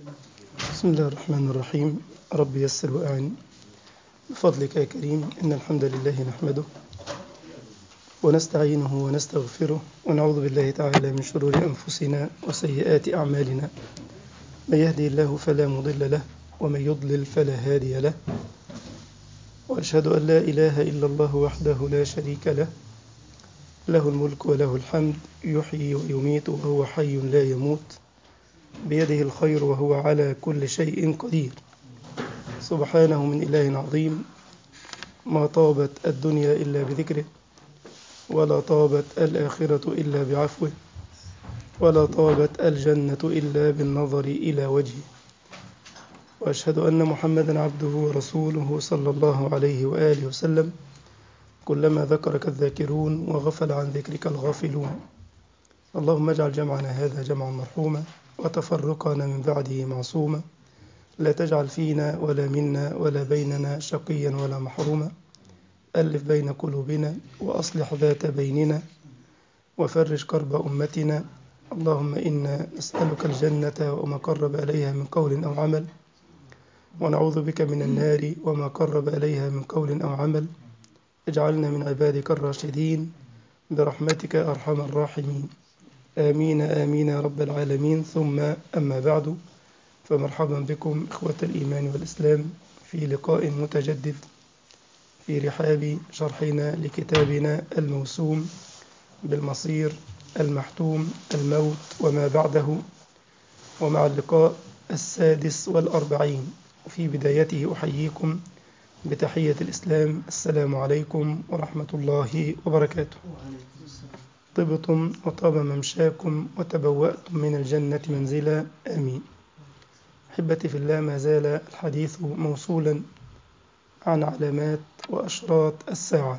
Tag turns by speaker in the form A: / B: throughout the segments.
A: بسم الله الرحمن الرحيم رب يسر وأعن بفضلك يا كريم إن الحمد لله نحمده ونستعينه ونستغفره ونعوذ بالله تعالى من شرور أنفسنا وسيئات أعمالنا من يهدي الله فلا مضل له ومن يضلل فلا هادي له وأشهد أن لا إله إلا الله وحده لا شريك له له الملك وله الحمد يحيي ويميت وهو حي لا يموت بيده الخير وهو على كل شيء قدير سبحانه من إله عظيم ما طابت الدنيا إلا بذكره ولا طابت الآخرة إلا بعفوه ولا طابت الجنة إلا بالنظر إلى وجهه وأشهد أن محمدا عبده ورسوله صلى الله عليه وآله وسلم كلما ذكرك الذاكرون وغفل عن ذكرك الغافلون اللهم اجعل جمعنا هذا جمعا مرحوما وتفرقنا من بعده معصوما لا تجعل فينا ولا منا ولا بيننا شقيا ولا محروما ألف بين قلوبنا وأصلح ذات بيننا وفرج كرب أمتنا اللهم إنا نسألك الجنة وما قرب إليها من قول أو عمل ونعوذ بك من النار وما قرب إليها من قول أو عمل اجعلنا من عبادك الراشدين برحمتك أرحم الراحمين آمين آمين يا رب العالمين ثم أما بعد فمرحبا بكم إخوة الإيمان والإسلام في لقاء متجدد في رحاب شرحنا لكتابنا الموسوم بالمصير المحتوم الموت وما بعده ومع اللقاء السادس والأربعين في بدايته أحييكم بتحية الإسلام السلام عليكم ورحمة الله وبركاته طبتم وطاب ممشاكم وتبوأتم من الجنة منزلا آمين أحبتي في الله ما زال الحديث موصولا عن علامات وأشراط الساعة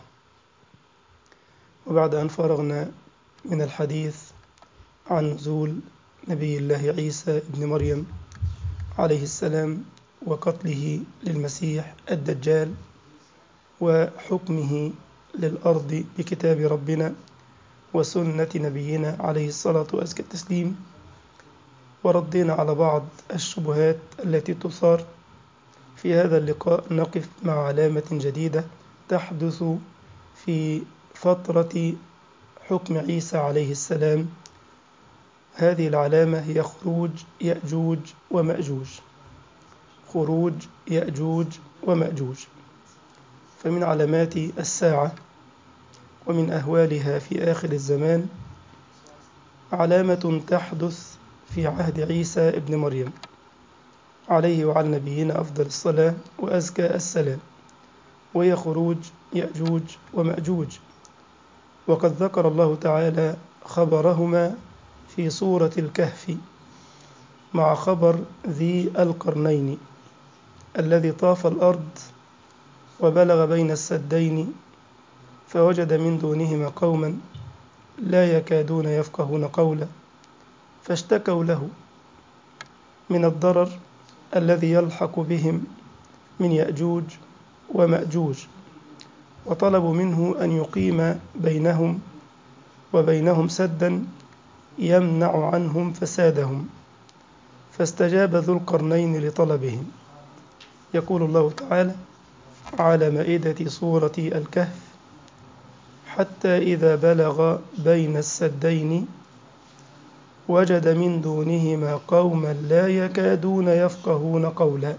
A: وبعد أن فرغنا من الحديث عن نزول نبي الله عيسى ابن مريم عليه السلام وقتله للمسيح الدجال وحكمه للأرض بكتاب ربنا وسنة نبينا عليه الصلاة وأزكى التسليم وردينا على بعض الشبهات التي تثار في هذا اللقاء نقف مع علامة جديدة تحدث في فترة حكم عيسى عليه السلام هذه العلامة هي خروج يأجوج ومأجوج خروج يأجوج ومأجوج فمن علامات الساعة ومن أهوالها في آخر الزمان علامة تحدث في عهد عيسى ابن مريم عليه وعلى نبينا أفضل الصلاة وأزكى السلام وهي خروج يأجوج ومأجوج وقد ذكر الله تعالى خبرهما في سورة الكهف مع خبر ذي القرنين الذي طاف الأرض وبلغ بين السدين فوجد من دونهما قوما لا يكادون يفقهون قولا فاشتكوا له من الضرر الذي يلحق بهم من يأجوج ومأجوج وطلبوا منه أن يقيم بينهم وبينهم سدا يمنع عنهم فسادهم فاستجاب ذو القرنين لطلبهم يقول الله تعالى على مائدة سورة الكهف حتى إذا بلغ بين السدين وجد من دونهما قوما لا يكادون يفقهون قولا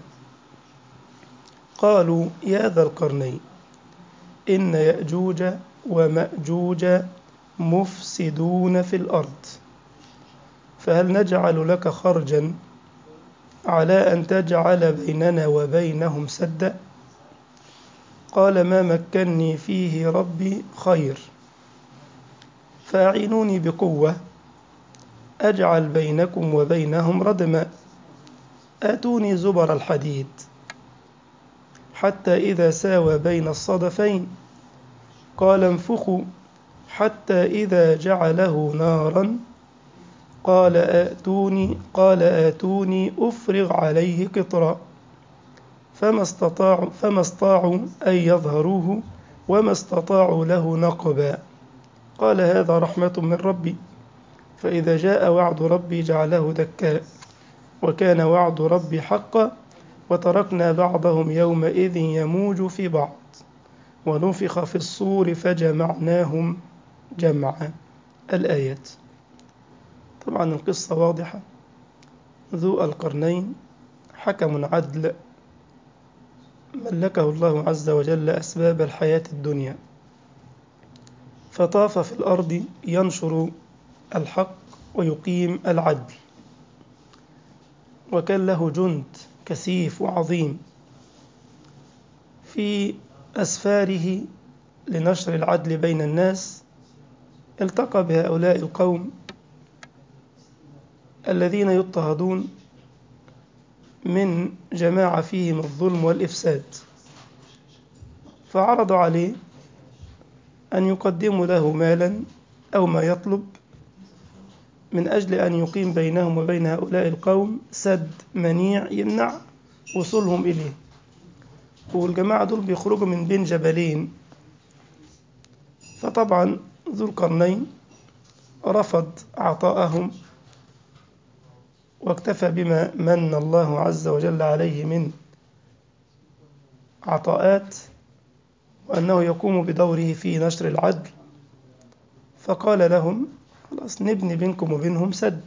A: قالوا يا ذا القرنين إن يأجوج ومأجوج مفسدون في الأرض فهل نجعل لك خرجا على أن تجعل بيننا وبينهم سدا قال ما مكني فيه ربي خير فأعينوني بقوة أجعل بينكم وبينهم ردما آتوني زبر الحديد حتى إذا ساوى بين الصدفين قال انفخوا حتى إذا جعله نارا قال آتوني قال آتوني أفرغ عليه قطرا فما استطاعوا فما استطاعوا أن يظهروه وما استطاعوا له نقبا قال هذا رحمة من ربي فإذا جاء وعد ربي جعله دكاء وكان وعد ربي حقا وتركنا بعضهم يومئذ يموج في بعض ونفخ في الصور فجمعناهم جمعا الآيات طبعا القصة واضحة ذو القرنين حكم عدل ملكه الله عز وجل أسباب الحياة الدنيا فطاف في الأرض ينشر الحق ويقيم العدل وكان له جند كثيف وعظيم في أسفاره لنشر العدل بين الناس التقى بهؤلاء القوم الذين يضطهدون من جماعة فيهم الظلم والإفساد فعرضوا عليه أن يقدموا له مالا أو ما يطلب من أجل أن يقيم بينهم وبين هؤلاء القوم سد منيع يمنع وصولهم إليه والجماعة دول بيخرجوا من بين جبلين فطبعا ذو القرنين رفض عطاءهم واكتفى بما من الله عز وجل عليه من عطاءات وأنه يقوم بدوره في نشر العدل فقال لهم خلاص نبني بينكم وبينهم سد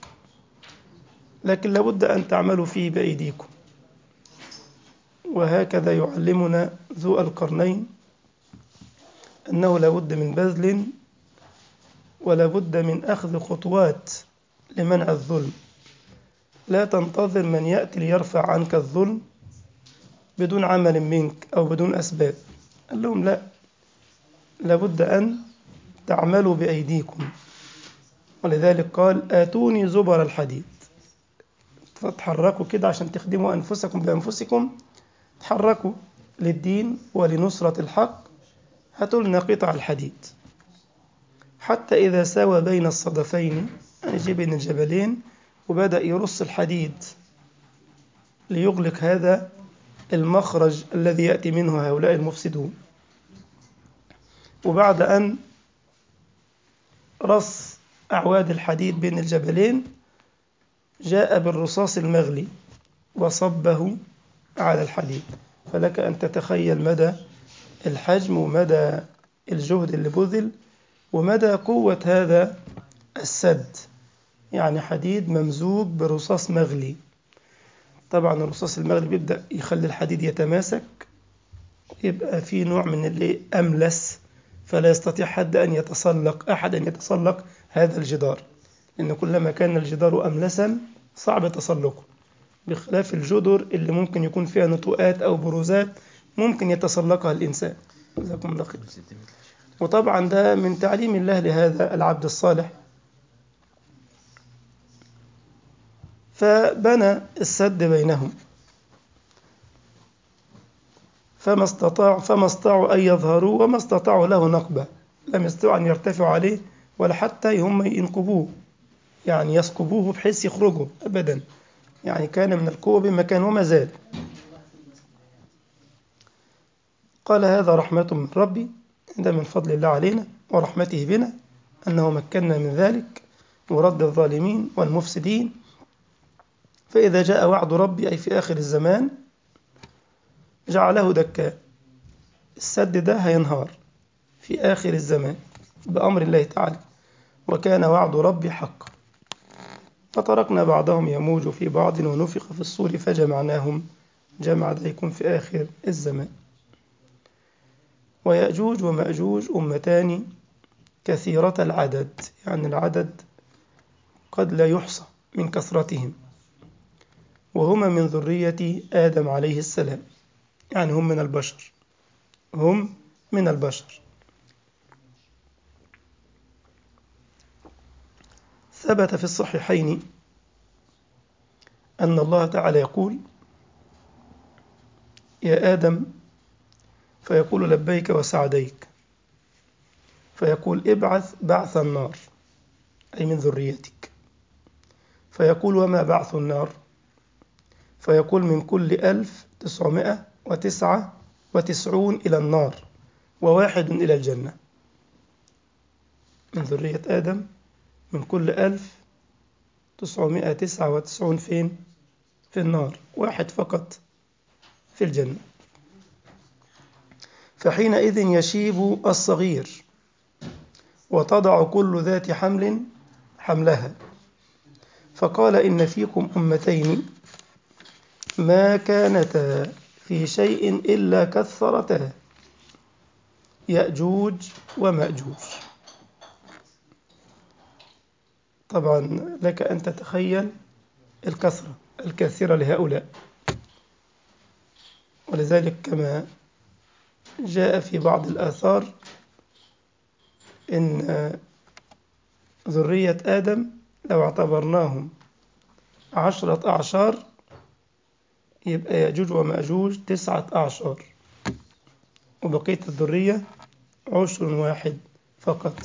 A: لكن لابد أن تعملوا فيه بأيديكم وهكذا يعلمنا ذو القرنين أنه لابد من بذل ولابد من أخذ خطوات لمنع الظلم لا تنتظر من يأتي ليرفع عنك الظلم بدون عمل منك أو بدون أسباب قال لهم لا لابد أن تعملوا بأيديكم ولذلك قال آتوني زبر الحديد فتحركوا كده عشان تخدموا أنفسكم بأنفسكم تحركوا للدين ولنصرة الحق هاتوا لنا قطع الحديد حتى إذا ساوى بين الصدفين يعني جه بين الجبلين وبدأ يرص الحديد ليغلق هذا المخرج الذي يأتي منه هؤلاء المفسدون وبعد أن رص أعواد الحديد بين الجبلين جاء بالرصاص المغلي وصبه على الحديد فلك أن تتخيل مدى الحجم ومدى الجهد اللي بذل ومدى قوة هذا السد يعني حديد ممزوج برصاص مغلي طبعا الرصاص المغلي بيبدأ يخلي الحديد يتماسك يبقى في نوع من اللي أملس فلا يستطيع حد أن يتسلق أحد أن يتسلق هذا الجدار لأن كلما كان الجدار أملسا صعب تسلقه بخلاف الجدر اللي ممكن يكون فيها نتوءات أو بروزات ممكن يتسلقها الإنسان جزاكم الله خير وطبعا ده من تعليم الله لهذا العبد الصالح فبنى السد بينهم فما استطاعوا فما استطاعوا أن يظهروا وما استطاعوا له نقبة لم يستطيعوا أن يرتفعوا عليه ولا حتى هم ينقبوه يعني يسقبوه بحيث يخرجوا أبدا يعني كان من القوة بمكان وما زال قال هذا رحمة من ربي ده من فضل الله علينا ورحمته بنا أنه مكنا من ذلك ورد الظالمين والمفسدين فإذا جاء وعد ربي أي في آخر الزمان جعله دكا السد ده هينهار في آخر الزمان بأمر الله تعالى وكان وعد ربي حقا فتركنا بعضهم يموج في بعض ونفخ في الصور فجمعناهم جمع ده يكون في آخر الزمان ويأجوج ومأجوج أمتان كثيرة العدد يعني العدد قد لا يحصى من كثرتهم وهما من ذرية آدم عليه السلام يعني هم من البشر هم من البشر ثبت في الصحيحين أن الله تعالى يقول يا آدم فيقول لبيك وسعديك فيقول ابعث بعث النار أي من ذريتك فيقول وما بعث النار فيقول من كل ألف تسعمائة وتسعة وتسعون إلى النار وواحد إلى الجنة من ذرية آدم من كل ألف 999 فين؟ في النار واحد فقط في الجنة فحينئذ يشيب الصغير وتضع كل ذات حمل حملها فقال إن فيكم أمتين ما كانتا في شيء إلا كثرتا يأجوج ومأجوج طبعا لك أن تتخيل الكثرة الكثيرة لهؤلاء ولذلك كما جاء في بعض الآثار إن ذرية آدم لو اعتبرناهم عشرة أعشار يبقى يأجوج ومأجوج تسعة أعشار وبقية الذرية عشر واحد فقط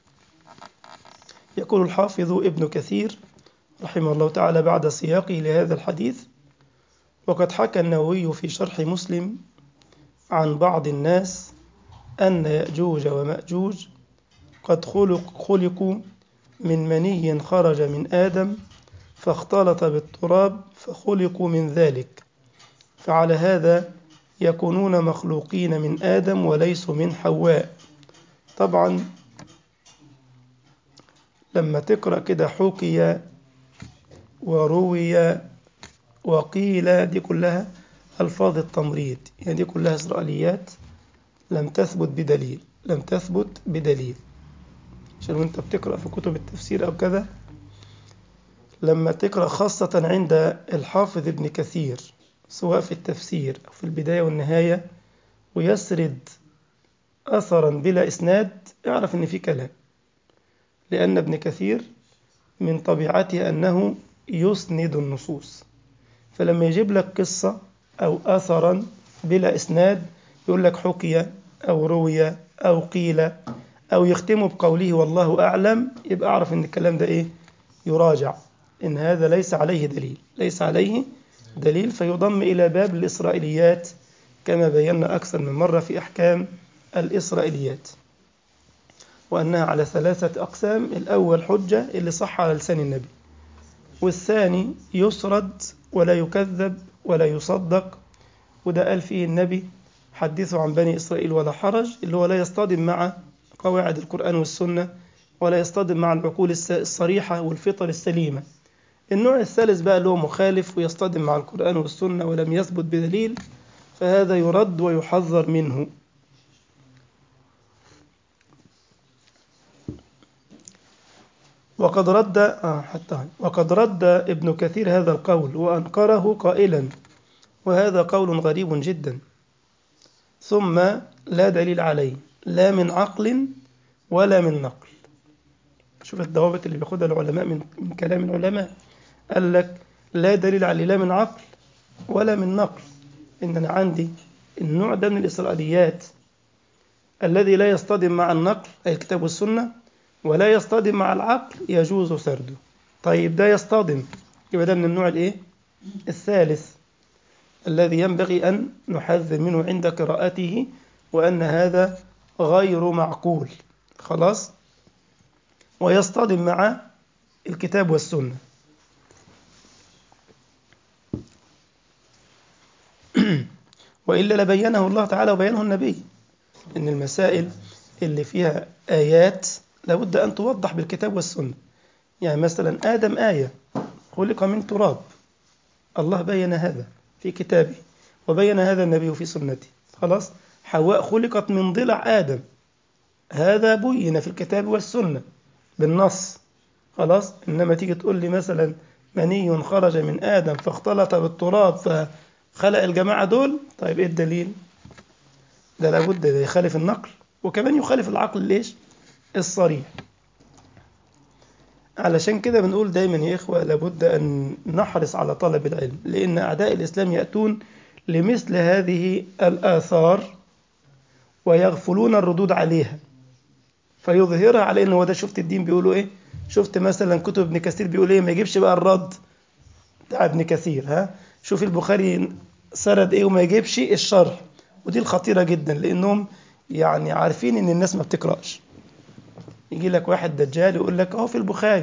A: يقول الحافظ ابن كثير رحمه الله تعالى بعد سياقه لهذا الحديث وقد حكى النووي في شرح مسلم عن بعض الناس أن يأجوج ومأجوج قد خلق خلقوا من مني خرج من آدم فاختلط بالتراب فخلقوا من ذلك فعلى هذا يكونون مخلوقين من آدم وليسوا من حواء طبعا لما تقرأ كده حكي وروي وقيل دي كلها ألفاظ التمريض يعني دي كلها إسرائيليات لم تثبت بدليل لم تثبت بدليل عشان وانت بتقرأ في كتب التفسير أو كذا لما تقرأ خاصة عند الحافظ ابن كثير سواء في التفسير أو في البداية والنهاية ويسرد أثرا بلا إسناد اعرف إن في كلام لأن ابن كثير من طبيعته أنه يسند النصوص فلما يجيب لك قصة أو أثرا بلا إسناد يقول لك حكي أو روي أو قيل أو يختم بقوله والله أعلم يبقى أعرف إن الكلام ده إيه يراجع إن هذا ليس عليه دليل ليس عليه دليل فيضم إلى باب الإسرائيليات كما بينا أكثر من مرة في أحكام الإسرائيليات وأنها على ثلاثة أقسام الأول حجة اللي صح على لسان النبي والثاني يسرد ولا يكذب ولا يصدق وده قال فيه النبي حدثوا عن بني إسرائيل ولا حرج اللي هو لا يصطدم مع قواعد القرآن والسنة ولا يصطدم مع العقول الصريحة والفطر السليمة النوع الثالث بقى اللي هو مخالف ويصطدم مع القرآن والسنة ولم يثبت بدليل فهذا يرد ويحذر منه وقد رد آه حتى وقد رد ابن كثير هذا القول وأنكره قائلا وهذا قول غريب جدا ثم لا دليل عليه لا من عقل ولا من نقل شوف الضوابط اللي بياخدها العلماء من, من كلام العلماء قال لك لا دليل عليه لا من عقل ولا من نقل إن أنا عندي النوع ده من الإسرائيليات الذي لا يصطدم مع النقل أي الكتاب والسنة ولا يصطدم مع العقل يجوز سرده طيب ده يصطدم يبقى ده من النوع الايه الثالث الذي ينبغي أن نحذر منه عند قراءته وأن هذا غير معقول خلاص ويصطدم مع الكتاب والسنة وإلا لبينه الله تعالى وبينه النبي إن المسائل اللي فيها آيات لابد أن توضح بالكتاب والسنة يعني مثلا آدم آية خلق من تراب الله بين هذا في كتابه وبين هذا النبي في سنته خلاص حواء خلقت من ضلع آدم هذا بين في الكتاب والسنة بالنص خلاص إنما تيجي تقول لي مثلا مني خرج من آدم فاختلط بالتراب فخلق الجماعة دول طيب إيه الدليل ده لابد ده يخالف النقل وكمان يخالف العقل ليش الصريح علشان كده بنقول دايما يا إخوة لابد أن نحرص على طلب العلم لأن أعداء الإسلام يأتون لمثل هذه الآثار ويغفلون الردود عليها فيظهرها على أنه ده شفت الدين بيقولوا إيه شفت مثلا كتب ابن كثير بيقول إيه ما يجيبش بقى الرد بتاع ابن كثير ها شوف البخاري سرد إيه وما يجيبش الشرح ودي الخطيرة جدا لأنهم يعني عارفين إن الناس ما بتقرأش يجي لك واحد دجال يقول لك اهو في البخاري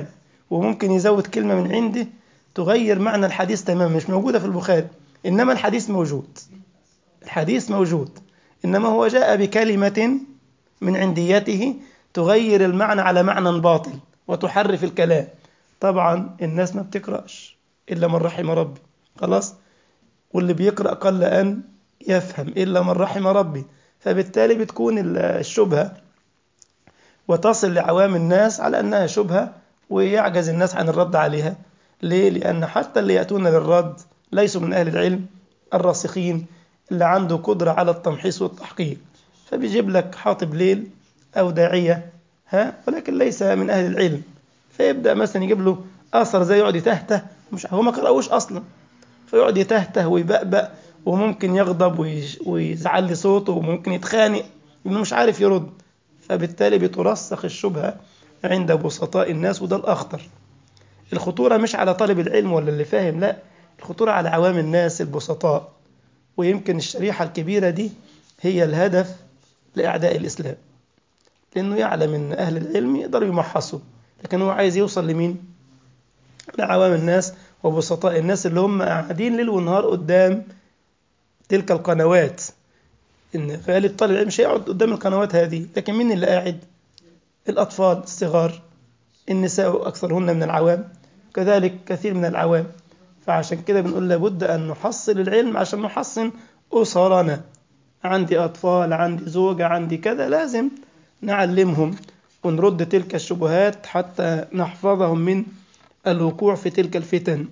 A: وممكن يزود كلمة من عنده تغير معنى الحديث تماما مش موجودة في البخاري إنما الحديث موجود الحديث موجود إنما هو جاء بكلمة من عنديته تغير المعنى على معنى باطل وتحرف الكلام طبعا الناس ما بتقرأش إلا من رحم ربي خلاص واللي بيقرأ قل أن يفهم إلا من رحم ربي فبالتالي بتكون الشبهة وتصل لعوام الناس على أنها شبهة ويعجز الناس عن الرد عليها ليه؟ لأن حتى اللي يأتون للرد ليسوا من أهل العلم الراسخين اللي عنده قدرة على التمحيص والتحقيق فبيجيب لك حاطب ليل أو داعية ها ولكن ليس من أهل العلم فيبدأ مثلا يجيب له أثر زي يقعد يتهته مش هو ما قرأوش أصلا فيقعد يتهته ويبأبأ وممكن يغضب ويزعل لي صوته وممكن يتخانق لأنه مش عارف يرد فبالتالي بترسخ الشبهة عند بسطاء الناس وده الأخطر الخطورة مش على طالب العلم ولا اللي فاهم لا الخطورة على عوام الناس البسطاء ويمكن الشريحة الكبيرة دي هي الهدف لأعداء الإسلام لأنه يعلم أن أهل العلم يقدروا يمحصوا لكن هو عايز يوصل لمين؟ لعوام الناس وبسطاء الناس اللي هم قاعدين ليل ونهار قدام تلك القنوات إن غالب طالب العلم مش هيقعد قدام القنوات هذه لكن مين اللي قاعد؟ الأطفال الصغار النساء أكثرهن من العوام كذلك كثير من العوام فعشان كده بنقول لابد أن نحصل العلم عشان نحصن أسرنا عندي أطفال عندي زوجة عندي كذا لازم نعلمهم ونرد تلك الشبهات حتى نحفظهم من الوقوع في تلك الفتن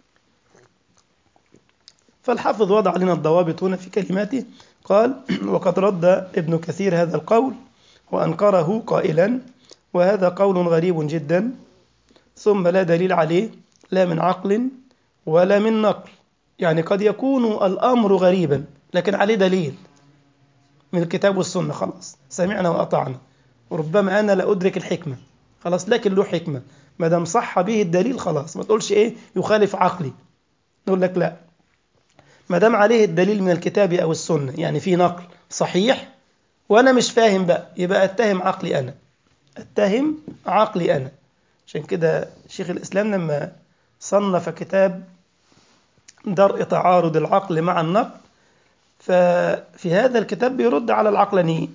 A: فالحافظ وضع لنا الضوابط هنا في كلماته قال وقد رد ابن كثير هذا القول وأنكره قائلا وهذا قول غريب جدا ثم لا دليل عليه لا من عقل ولا من نقل يعني قد يكون الأمر غريبا لكن عليه دليل من الكتاب والسنة خلاص سمعنا وأطعنا وربما أنا لا أدرك الحكمة خلاص لكن له حكمة ما دام صح به الدليل خلاص ما تقولش إيه يخالف عقلي نقول لك لا ما دام عليه الدليل من الكتاب أو السنة يعني في نقل صحيح وأنا مش فاهم بقى يبقى أتهم عقلي أنا أتهم عقلي أنا عشان كده شيخ الإسلام لما صنف كتاب درء تعارض العقل مع النقل ففي هذا الكتاب بيرد على العقلانيين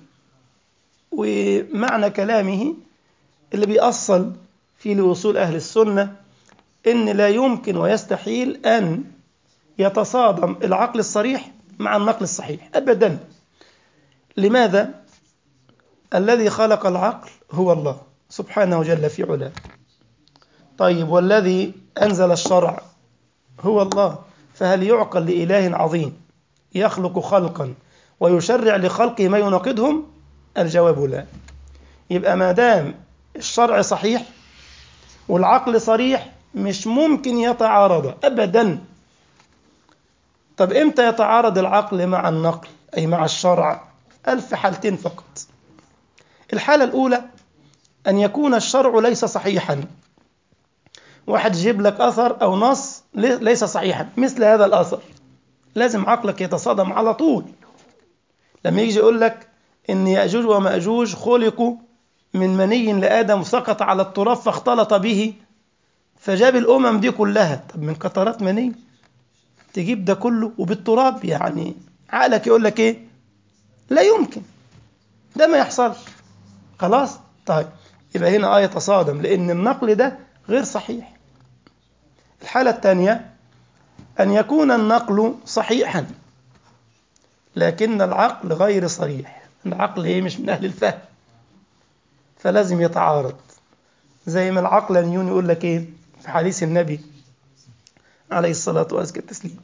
A: ومعنى كلامه اللي بيأصل في لوصول أهل السنة إن لا يمكن ويستحيل أن يتصادم العقل الصريح مع النقل الصحيح أبدا لماذا؟ الذي خلق العقل هو الله سبحانه جل في علاه طيب والذي أنزل الشرع هو الله فهل يعقل لإله عظيم يخلق خلقا ويشرع لخلقه ما يناقضهم الجواب لا يبقى ما دام الشرع صحيح والعقل صريح مش ممكن يتعارض أبدا طب إمتى يتعارض العقل مع النقل أي مع الشرع ألف حالتين فقط الحالة الأولى أن يكون الشرع ليس صحيحا واحد يجيب لك أثر أو نص ليس صحيحا مثل هذا الأثر لازم عقلك يتصادم على طول لما يجي يقول لك إن يأجوج ومأجوج خلقوا من مني لآدم سقط على التراب فاختلط به فجاب الأمم دي كلها طب من قطرات مني تجيب ده كله وبالتراب يعني عقلك يقول لك إيه لا يمكن ده ما يحصلش خلاص طيب يبقى هنا آية تصادم لأن النقل ده غير صحيح الحالة الثانية أن يكون النقل صحيحا لكن العقل غير صريح العقل إيه مش من أهل الفهم فلازم يتعارض زي ما العقلانيون يقول لك إيه في حديث النبي عليه الصلاة وأزكى التسليم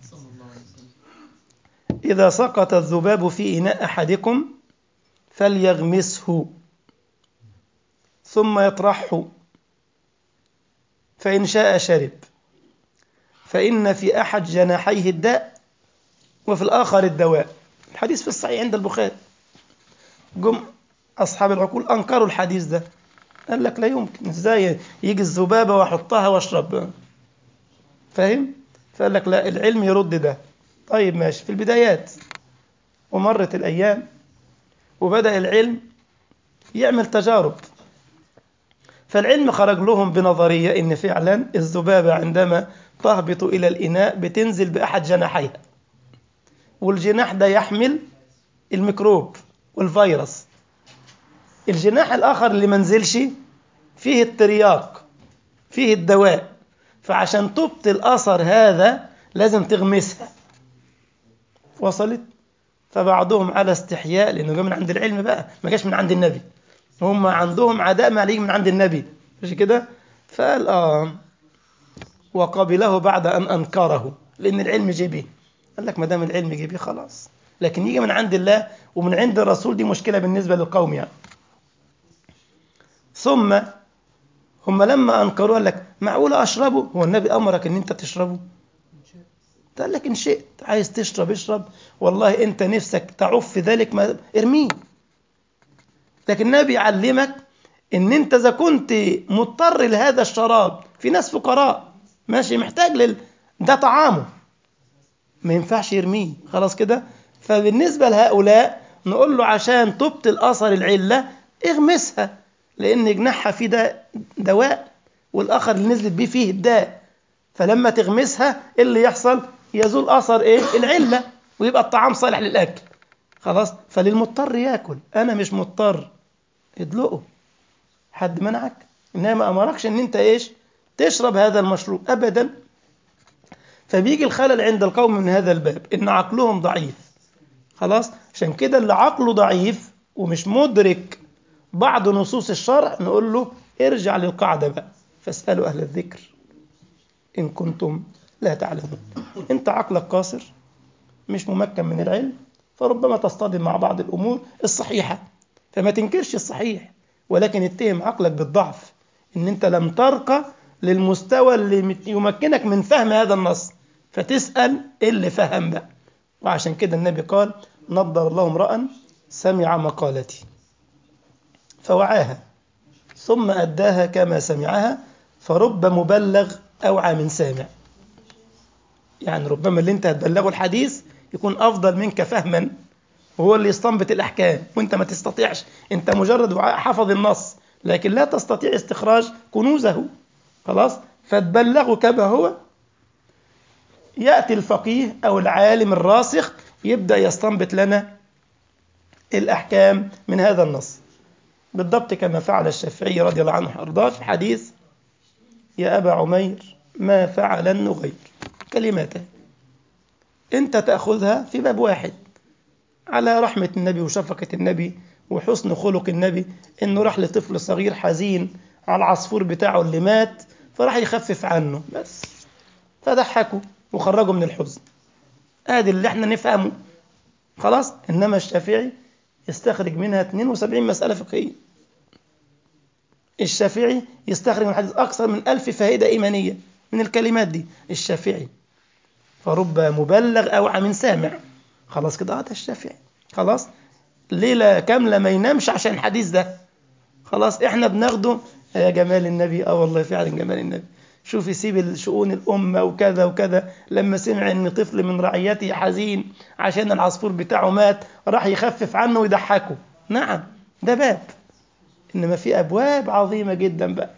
A: إذا سقط الذباب في إناء أحدكم فليغمسه ثم يطرحه فإن شاء شرب فإن في أحد جناحيه الداء وفي الآخر الدواء الحديث في الصحيح عند البخاري جم أصحاب العقول أنكروا الحديث ده قال لك لا يمكن ازاي يجي الذبابة واحطها واشرب فاهم فقال لك لا العلم يرد ده طيب ماشي في البدايات ومرت الأيام وبدأ العلم يعمل تجارب فالعلم خرج لهم بنظرية إن فعلا الذبابة عندما تهبط إلى الإناء بتنزل بأحد جناحيها والجناح ده يحمل الميكروب والفيروس الجناح الآخر اللي منزلش فيه الترياق فيه الدواء فعشان تبطل أثر هذا لازم تغمسها وصلت فبعضهم على استحياء لأنه جاء من عند العلم بقى ما جاش من عند النبي هم عندهم عداء ما عليه من عند النبي مش كده فقال آه وقبله بعد أن أنكره لأن العلم جه به قال لك ما دام العلم جه به خلاص لكن يجي من عند الله ومن عند الرسول دي مشكلة بالنسبة للقوم يعني ثم هم لما أنكروا قال لك معقولة أشربه هو النبي أمرك أن أنت تشربه قال لك إن شئت عايز تشرب اشرب والله أنت نفسك تعف في ذلك ما ارميه لكن النبي يعلمك ان انت اذا كنت مضطر لهذا الشراب في ناس فقراء ماشي محتاج لل ده طعامه ما ينفعش يرميه خلاص كده فبالنسبة لهؤلاء نقول له عشان تبطل أثر العلة اغمسها لأن جناحها فيه ده دواء والآخر اللي نزلت بيه فيه الداء فلما تغمسها إيه اللي يحصل يزول أثر إيه العلة ويبقى الطعام صالح للأكل خلاص فللمضطر ياكل أنا مش مضطر ادلقه حد منعك إنما ما أمركش إن أنت إيش تشرب هذا المشروب أبدا فبيجي الخلل عند القوم من هذا الباب إن عقلهم ضعيف خلاص عشان كده اللي عقله ضعيف ومش مدرك بعض نصوص الشرع نقول له ارجع للقاعدة بقى فاسألوا أهل الذكر إن كنتم لا تعلمون أنت عقلك قاصر مش ممكن من العلم فربما تصطدم مع بعض الأمور الصحيحة فما تنكرش الصحيح ولكن اتهم عقلك بالضعف ان انت لم ترقى للمستوى اللي يمكنك من فهم هذا النص فتسأل إيه اللي فهم بقى وعشان كده النبي قال نضر الله امرأ سمع مقالتي فوعاها ثم أداها كما سمعها فرب مبلغ أوعى من سامع يعني ربما اللي انت هتبلغه الحديث يكون أفضل منك فهما وهو اللي يستنبط الأحكام وانت ما تستطيعش انت مجرد حفظ النص لكن لا تستطيع استخراج كنوزه خلاص فتبلغه كما هو يأتي الفقيه أو العالم الراسخ يبدأ يستنبط لنا الأحكام من هذا النص بالضبط كما فعل الشافعي رضي الله عنه وارضاه في حديث يا أبا عمير ما فعل النغير كلماته أنت تأخذها في باب واحد على رحمة النبي وشفقة النبي وحسن خلق النبي إنه راح لطفل صغير حزين على العصفور بتاعه اللي مات فراح يخفف عنه بس فضحكوا وخرجوا من الحزن ادي اللي احنا نفهمه خلاص انما الشافعي يستخرج منها 72 مسألة فقهية الشافعي يستخرج من الحديث أكثر من ألف فائدة إيمانية من الكلمات دي الشافعي فرب مبلغ أوعى من سامع خلاص كده هذا الشافعي خلاص ليلة كاملة ما ينامش عشان الحديث ده خلاص احنا بناخده يا جمال النبي اه والله فعلا جمال النبي شوف يسيب شؤون الأمة وكذا وكذا لما سمع ان طفل من رعيته حزين عشان العصفور بتاعه مات راح يخفف عنه ويضحكه نعم ده باب إنما في أبواب عظيمة جدا بقى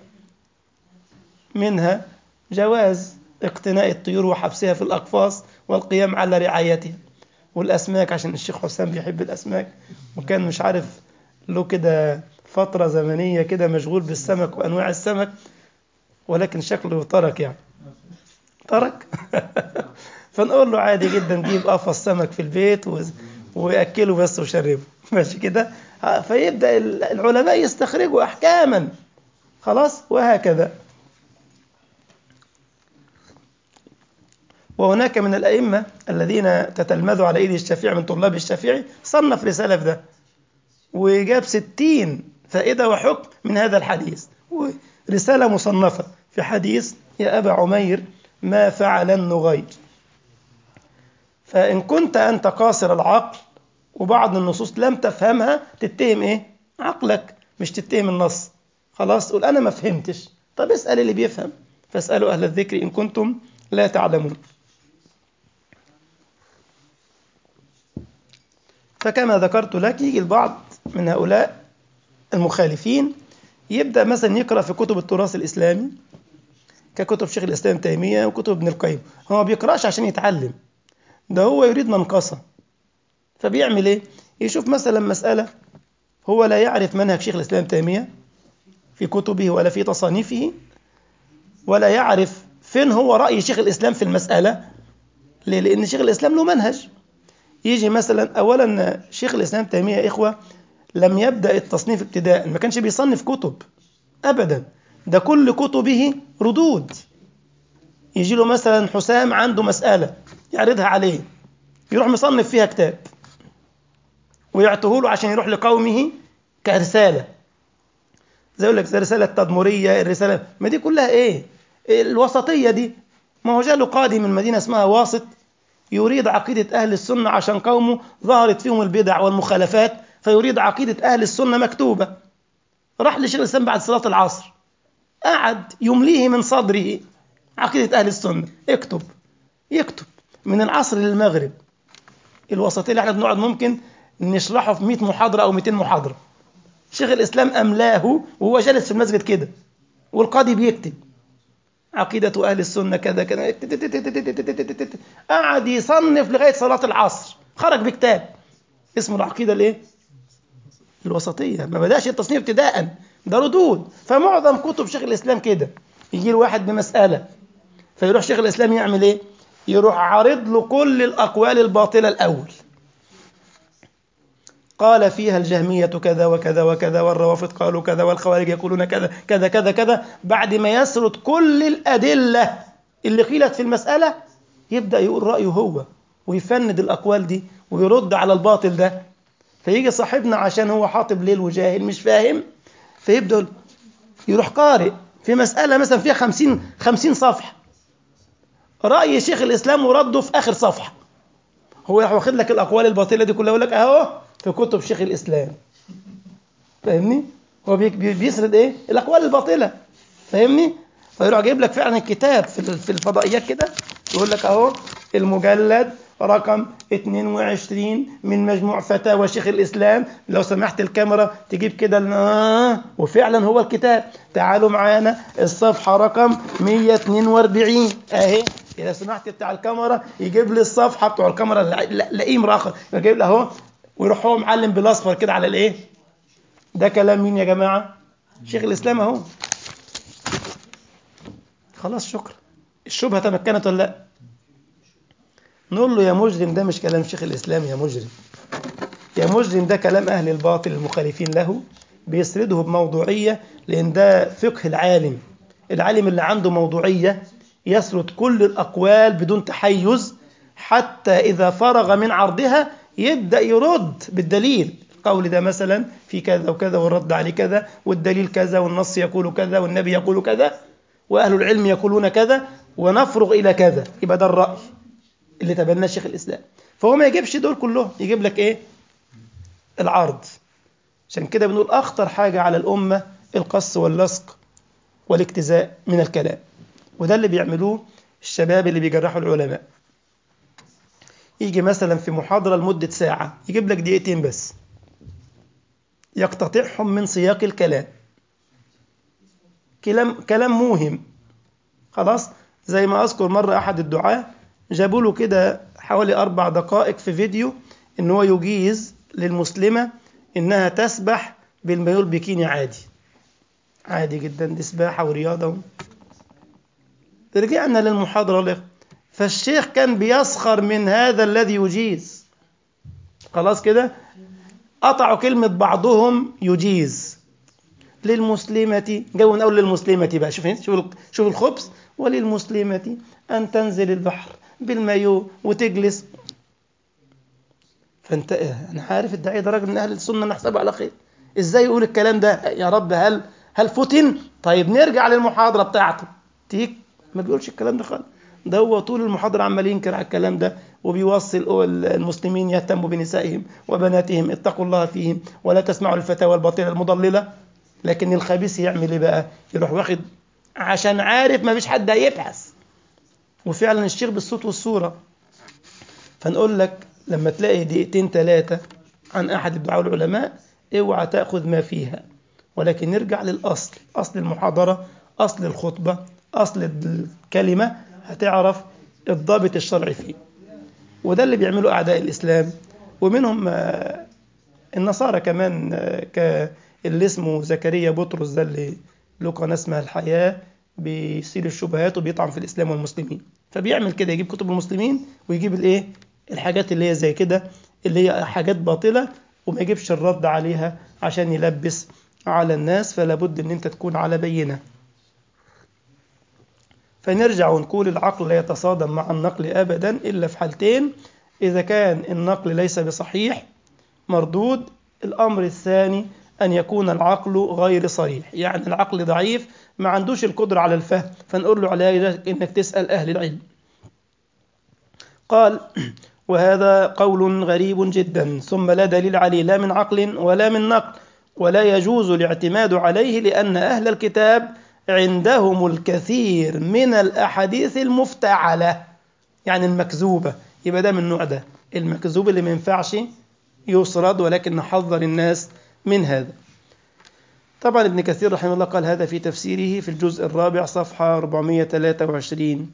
A: منها جواز اقتناء الطيور وحبسها في الأقفاص والقيام على رعايتها والأسماك عشان الشيخ حسام بيحب الأسماك وكان مش عارف له كده فترة زمنية كده مشغول بالسمك وأنواع السمك ولكن شكله ترك يعني ترك فنقول له عادي جدا جيب قفص سمك في البيت ويأكله بس وشربه ماشي كده فيبدأ العلماء يستخرجوا أحكاما خلاص وهكذا وهناك من الأئمة الذين تتلمذوا على أيدي الشافعي من طلاب الشافعي صنف رسالة في ده وجاب ستين فائدة وحكم من هذا الحديث ورسالة مصنفة في حديث يا أبا عمير ما فعل النغير فإن كنت أنت قاصر العقل وبعض النصوص لم تفهمها تتهم إيه؟ عقلك مش تتهم النص خلاص تقول أنا ما فهمتش طب اسأل اللي بيفهم فاسألوا أهل الذكر إن كنتم لا تعلمون فكما ذكرت لك يجي البعض من هؤلاء المخالفين يبدأ مثلا يقرأ في كتب التراث الإسلامي ككتب شيخ الإسلام تيمية وكتب ابن القيم هو ما بيقرأش عشان يتعلم ده هو يريد منقصة فبيعمل إيه؟ يشوف مثلا مسألة هو لا يعرف منهج شيخ الإسلام تيمية في كتبه ولا في تصانيفه ولا يعرف فين هو رأي شيخ الإسلام في المسألة ليه؟ لأن شيخ الإسلام له منهج يجي مثلا أولا شيخ الإسلام تيمية إخوة لم يبدأ التصنيف ابتداء ما كانش بيصنف كتب أبدا ده كل كتبه ردود يجي له مثلا حسام عنده مسألة يعرضها عليه يروح مصنف فيها كتاب ويعطيه له عشان يروح لقومه كرسالة زي يقول لك زي رسالة التدمرية الرسالة ما دي كلها ايه الوسطية دي ما هو جاله قاضي من مدينة اسمها واسط يريد عقيدة أهل السنة عشان قومه ظهرت فيهم البدع والمخالفات فيريد عقيدة أهل السنة مكتوبة راح لشيخ الإسلام بعد صلاة العصر قعد يمليه من صدره عقيدة أهل السنة اكتب يكتب من العصر للمغرب الوسطية اللي احنا بنقعد ممكن نشرحه في 100 محاضرة أو 200 محاضرة شيخ الإسلام أملاه وهو جالس في المسجد كده والقاضي بيكتب عقيدة أهل السنة كذا كذا قعد يصنف لغاية صلاة العصر خرج بكتاب اسمه العقيدة الإيه؟ الوسطية ما بدأش التصنيف ابتداء ده ردود فمعظم كتب شيخ الإسلام كده يجي له واحد بمسألة فيروح شيخ الإسلام يعمل إيه؟ يروح عارض له كل الأقوال الباطلة الأول قال فيها الجهمية كذا وكذا وكذا والروافض قالوا كذا والخوارج يقولون كذا كذا كذا كذا بعد ما يسرد كل الأدلة اللي قيلت في المسألة يبدأ يقول رأيه هو ويفند الأقوال دي ويرد على الباطل ده فيجي صاحبنا عشان هو حاطب ليل وجاهل مش فاهم فيبدأ يروح قارئ في مسألة مثلا فيها خمسين, خمسين صفحة رأي شيخ الإسلام ورده في آخر صفحة هو راح واخد لك الأقوال الباطلة دي كلها يقول لك أهو في كتب شيخ الإسلام فاهمني؟ هو بيسرد إيه؟ الأقوال الباطلة فاهمني؟ فيروح جايب لك فعلا الكتاب في الفضائيات كده يقول لك أهو المجلد رقم 22 من مجموع فتاوى شيخ الإسلام لو سمحت الكاميرا تجيب كده وفعلا هو الكتاب تعالوا معانا الصفحة رقم 142 أهي إذا سمحت بتاع الكاميرا يجيب لي الصفحة بتوع الكاميرا لئيم راخر يجيب له أهو ويروح هو معلم بالاصفر كده على الايه ده كلام مين يا جماعه شيخ الاسلام اهو خلاص شكرا الشبهه تمكنت ولا لا نقول له يا مجرم ده مش كلام شيخ الاسلام يا مجرم يا مجرم ده كلام اهل الباطل المخالفين له بيسرده بموضوعيه لان ده فقه العالم العالم اللي عنده موضوعيه يسرد كل الاقوال بدون تحيز حتى اذا فرغ من عرضها يبدأ يرد بالدليل القول ده مثلا في كذا وكذا والرد عليه كذا والدليل كذا والنص يقول كذا والنبي يقول كذا وأهل العلم يقولون كذا ونفرغ إلى كذا يبقى ده الرأي اللي تبناه شيخ الإسلام فهو ما يجيبش دول كلهم يجيب لك إيه العرض عشان كده بنقول أخطر حاجة على الأمة القص واللصق والاجتزاء من الكلام وده اللي بيعملوه الشباب اللي بيجرحوا العلماء يجي مثلا في محاضرة لمدة ساعة يجيب لك دقيقتين بس يقتطعهم من سياق الكلام كلام كلام موهم خلاص زي ما أذكر مرة أحد الدعاة جابوا له كده حوالي أربع دقائق في فيديو إن هو يجيز للمسلمة إنها تسبح بالمايول بيكيني عادي عادي جدا دي سباحة ورياضة رجعنا للمحاضرة فالشيخ كان بيسخر من هذا الذي يجيز خلاص كده قطعوا كلمة بعضهم يجيز للمسلمة جو نقول للمسلمة بقى شوف شوف شوف الخبز وللمسلمة أن تنزل البحر بالمايو وتجلس فانت انا عارف الداعية ده راجل من اهل السنة نحسبه على خير ازاي يقول الكلام ده يا رب هل هل فتن طيب نرجع للمحاضرة بتاعته تيك ما بيقولش الكلام ده خالص ده هو طول المحاضرة عمال ينكر على الكلام ده وبيوصي المسلمين يهتموا بنسائهم وبناتهم اتقوا الله فيهم ولا تسمعوا الفتاوى الباطلة المضللة لكن الخبيث يعمل ايه بقى يروح واخد عشان عارف ما فيش حد هيبحث وفعلا الشيخ بالصوت والصورة فنقول لك لما تلاقي دقيقتين ثلاثة عن أحد الدعاء العلماء اوعى تأخذ ما فيها ولكن نرجع للأصل أصل المحاضرة أصل الخطبة أصل الكلمة هتعرف الضابط الشرعي فيه وده اللي بيعمله أعداء الإسلام ومنهم النصارى كمان اللي اسمه زكريا بطرس ده اللي له قناة اسمها الحياة بيصير الشبهات وبيطعن في الإسلام والمسلمين فبيعمل كده يجيب كتب المسلمين ويجيب الايه الحاجات اللي هي زي كده اللي هي حاجات باطلة وما يجيبش الرد عليها عشان يلبس على الناس فلا بد ان انت تكون على بينة فنرجع ونقول العقل لا يتصادم مع النقل ابدا الا في حالتين اذا كان النقل ليس بصحيح مردود الامر الثاني أن يكون العقل غير صريح يعني العقل ضعيف ما عندوش القدرة على الفهم فنقول له على إنك تسأل أهل العلم قال وهذا قول غريب جدا ثم لا دليل عليه لا من عقل ولا من نقل ولا يجوز الاعتماد عليه لأن أهل الكتاب عندهم الكثير من الأحاديث المفتعلة يعني المكذوبة يبقى ده من النوع ده المكذوب اللي ما ينفعش يسرد ولكن نحذر الناس من هذا طبعا ابن كثير رحمه الله قال هذا في تفسيره في الجزء الرابع صفحة 423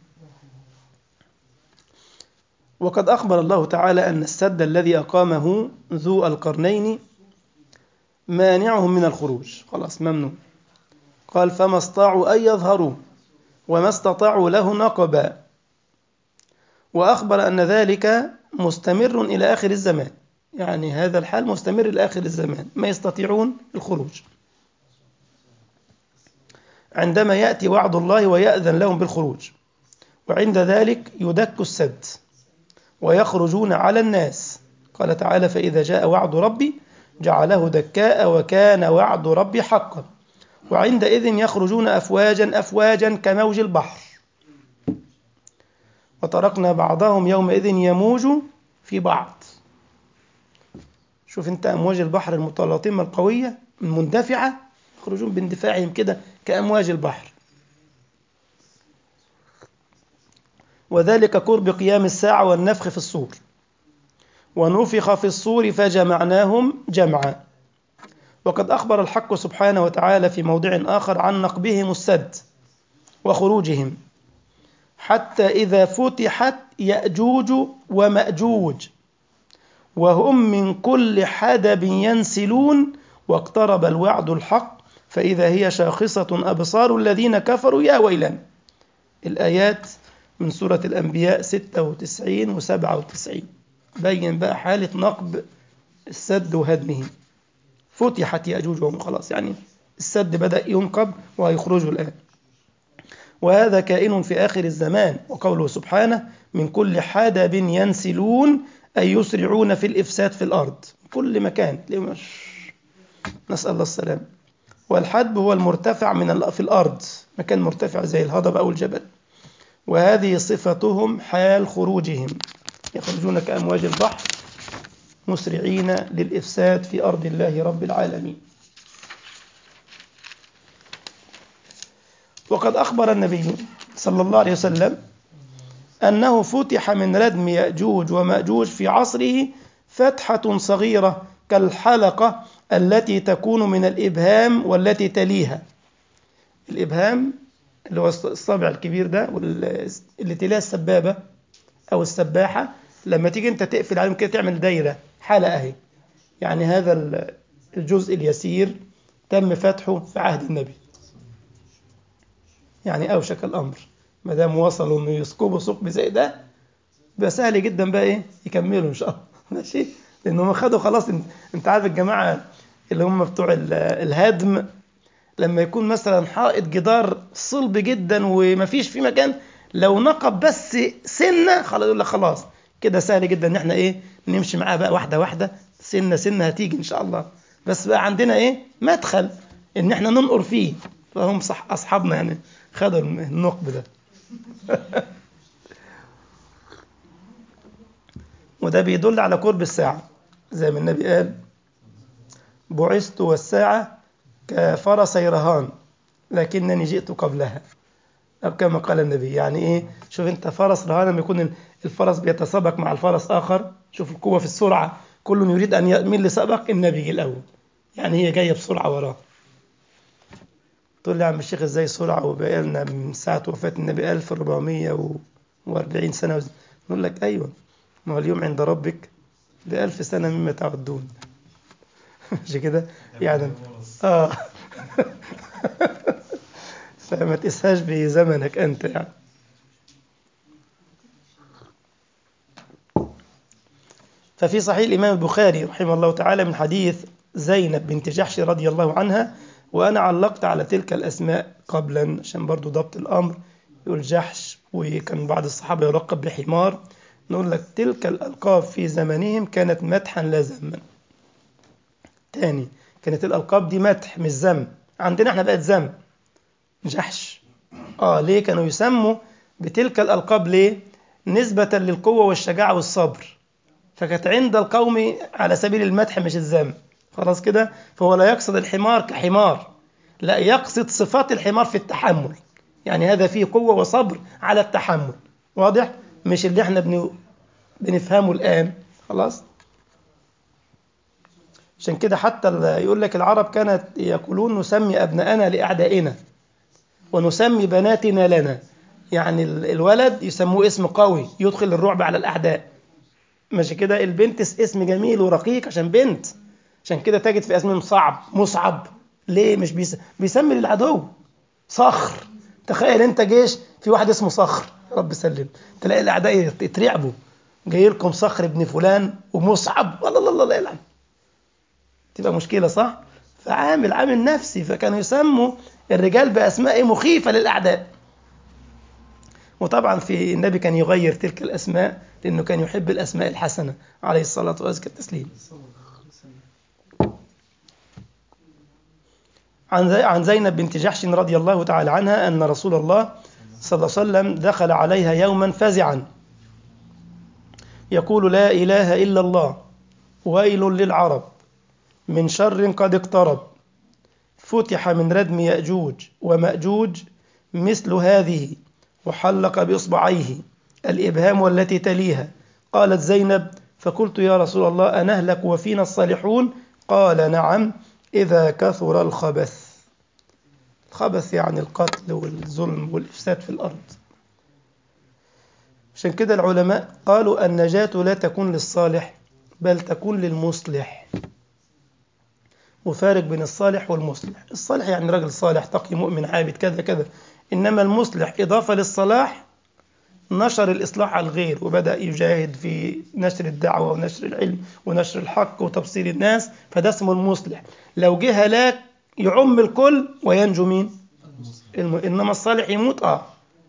A: وقد أخبر الله تعالى أن السد الذي أقامه ذو القرنين مانعهم من الخروج خلاص ممنوع قال فما استطاعوا أن يظهروا وما استطاعوا له نقبا وأخبر أن ذلك مستمر إلى آخر الزمان يعني هذا الحال مستمر إلى آخر الزمان ما يستطيعون الخروج عندما يأتي وعد الله ويأذن لهم بالخروج وعند ذلك يدك السد ويخرجون على الناس قال تعالى فإذا جاء وعد ربي جعله دكاء وكان وعد ربي حقا وعندئذ يخرجون أفواجا أفواجا كموج البحر وتركنا بعضهم يومئذ يموج في بعض شوف انت أمواج البحر المتلاطمة القوية المندفعة يخرجون باندفاعهم كده كأمواج البحر وذلك قرب قيام الساعة والنفخ في الصور ونفخ في الصور فجمعناهم جمعا وقد أخبر الحق سبحانه وتعالى في موضع آخر عن نقبهم السد وخروجهم حتى إذا فتحت يأجوج ومأجوج وهم من كل حدب ينسلون واقترب الوعد الحق فإذا هي شاخصة أبصار الذين كفروا يا ويلنا الآيات من سورة الأنبياء 96 و 97 بين بقى حالة نقب السد وهدمه فتحت يأجوج وهم خلاص يعني السد بدأ ينقب وهيخرجوا الآن وهذا كائن في آخر الزمان وقوله سبحانه من كل حدب ينسلون أي يسرعون في الإفساد في الأرض كل مكان نسأل الله السلام والحدب هو المرتفع من في الأرض مكان مرتفع زي الهضبة أو الجبل وهذه صفتهم حال خروجهم يخرجون كأمواج البحر مسرعين للإفساد في أرض الله رب العالمين وقد أخبر النبي صلى الله عليه وسلم أنه فتح من ردم يأجوج ومأجوج في عصره فتحة صغيرة كالحلقة التي تكون من الإبهام والتي تليها الإبهام اللي هو الصابع الكبير ده اللي تليها السبابة أو السباحة لما تيجي أنت تقفل عليهم كده تعمل دايرة حلقة أهي يعني هذا الجزء اليسير تم فتحه في عهد النبي يعني أوشك الأمر ما دام وصلوا إنه يسكبوا ثقب زي ده بقى سهل جدا بقى إيه يكملوا إن شاء الله ماشي لأن هم خدوا خلاص أنت عارف الجماعة اللي هم بتوع الهدم لما يكون مثلا حائط جدار صلب جدا ومفيش في مكان لو نقب بس سنه خلاص يقول لك خلاص كده سهل جدا ان احنا ايه نمشي معاه بقى واحده واحده سنه سنه هتيجي ان شاء الله بس بقى عندنا ايه مدخل ان احنا ننقر فيه فهم صح اصحابنا يعني خدوا النقب ده وده بيدل على قرب الساعه زي ما النبي قال بعثت والساعه كفرسي رهان لكنني جئت قبلها أو كما قال النبي يعني إيه شوف أنت فرس رهان لما يكون الفرس بيتسابق مع الفرس آخر شوف القوة في السرعة كل يريد أن يميل لسبق النبي الأول يعني هي جاية بسرعة وراه تقول لي يا عم الشيخ ازاي سرعة وبقى لنا من ساعة وفاة النبي 1440 سنة وز... نقول لك أيوة ما هو اليوم عند ربك بألف سنة مما تعدون مش كده يعني آه فما تقيسهاش بزمنك أنت يعني ففي صحيح الإمام البخاري رحمه الله تعالى من حديث زينب بنت جحش رضي الله عنها وأنا علقت على تلك الأسماء قبلا عشان برضو ضبط الأمر يقول جحش وكان بعض الصحابة يلقب بحمار نقول لك تلك الألقاب في زمنهم كانت مدحا لا ذما تاني كانت الألقاب دي مدح مش ذم عندنا احنا بقت ذم جحش اه ليه كانوا يسموا بتلك الألقاب ليه نسبة للقوة والشجاعة والصبر فكانت عند القوم على سبيل المدح مش الذم خلاص كده فهو لا يقصد الحمار كحمار لا يقصد صفات الحمار في التحمل يعني هذا فيه قوة وصبر على التحمل واضح مش اللي احنا بن... بنفهمه الآن خلاص عشان كده حتى يقول لك العرب كانت يقولون نسمي أبناءنا لأعدائنا ونسمي بناتنا لنا يعني الولد يسموه اسم قوي يدخل الرعب على الأعداء ماشي كده البنت اسم جميل ورقيق عشان بنت عشان كده تجد في اسمهم صعب مصعب ليه مش بيس... بيسمي للعدو صخر تخيل انت جيش في واحد اسمه صخر رب سلم تلاقي الاعداء يترعبوا جاي لكم صخر ابن فلان ومصعب الله الله الله يلعن تبقى مشكله صح فعامل عامل نفسي فكانوا يسموا الرجال باسماء مخيفه للاعداء وطبعا في النبي كان يغير تلك الاسماء لانه كان يحب الاسماء الحسنه عليه الصلاه وازكى التسليم عن زينب بنت جحش رضي الله تعالى عنها أن رسول الله صلى الله عليه وسلم دخل عليها يوما فزعا يقول لا إله إلا الله ويل للعرب من شر قد اقترب فتح من ردم يأجوج ومأجوج مثل هذه وحلق بإصبعيه الإبهام والتي تليها قالت زينب فقلت يا رسول الله أنهلك وفينا الصالحون قال نعم إذا كثر الخبث الخبث يعني القتل والظلم والإفساد في الأرض عشان كده العلماء قالوا النجاة لا تكون للصالح بل تكون للمصلح وفارق بين الصالح والمصلح الصالح يعني رجل صالح تقي مؤمن عابد كذا كذا إنما المصلح إضافة للصلاح نشر الإصلاح على الغير وبدأ يجاهد في نشر الدعوة ونشر العلم ونشر الحق وتبصير الناس فده اسمه المصلح لو جه هلاك يعم الكل وينجو مين الم... إنما الصالح يموت آه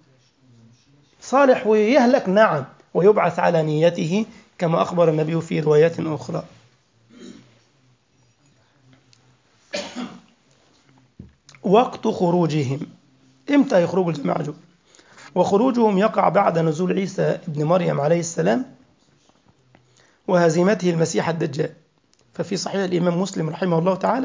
A: صالح ويهلك نعم ويبعث على نيته كما أخبر النبي في روايات أخرى وقت خروجهم امتى يخرجوا الجماعة دول وخروجهم يقع بعد نزول عيسى ابن مريم عليه السلام وهزيمته المسيح الدجال ففي صحيح الإمام مسلم رحمه الله تعالى